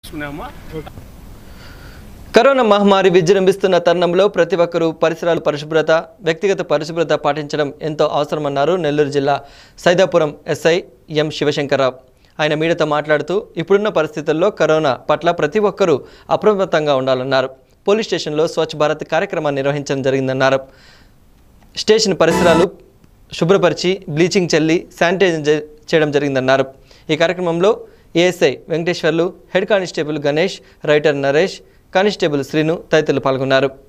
తీసుకున్నామా corona మహమ్మారి విజృంభిస్తున్న తరుణంలో ప్రతి ఒక్కరూ పరిసరాల పరిశుభ్రత వ్యక్తిగత పరిశుభ్రత పాటించడం ఎంతో అవసరమన్నారు నెల్లూరు జిల్లా సైదాపురం ఎస్ఐ ఎం శివశంకర్రావు ఆయన మీడియాతో మాట్లాడుతూ ఇప్పుడున్న పరిస్థితుల్లో కరోనా పట్ల ప్రతి ఒక్కరూ అప్రమత్తంగా ఉండాలన్నారు పోలీస్ స్టేషన్లో స్వచ్ఛ భారత్ కార్యక్రమాన్ని నిర్వహించడం జరిగిందన్నారు స్టేషన్ పరిసరాలు శుభ్రపరిచి బ్లీచింగ్ చల్లి శానిటైజ్ చే- చేయడం జరిగిందన్నారు ఈ కార్యక్రమంలో ASI Venkateswarlu head constable Ganesh writer Naresh constable Srinu తదితరులు పాల్గొన్నారు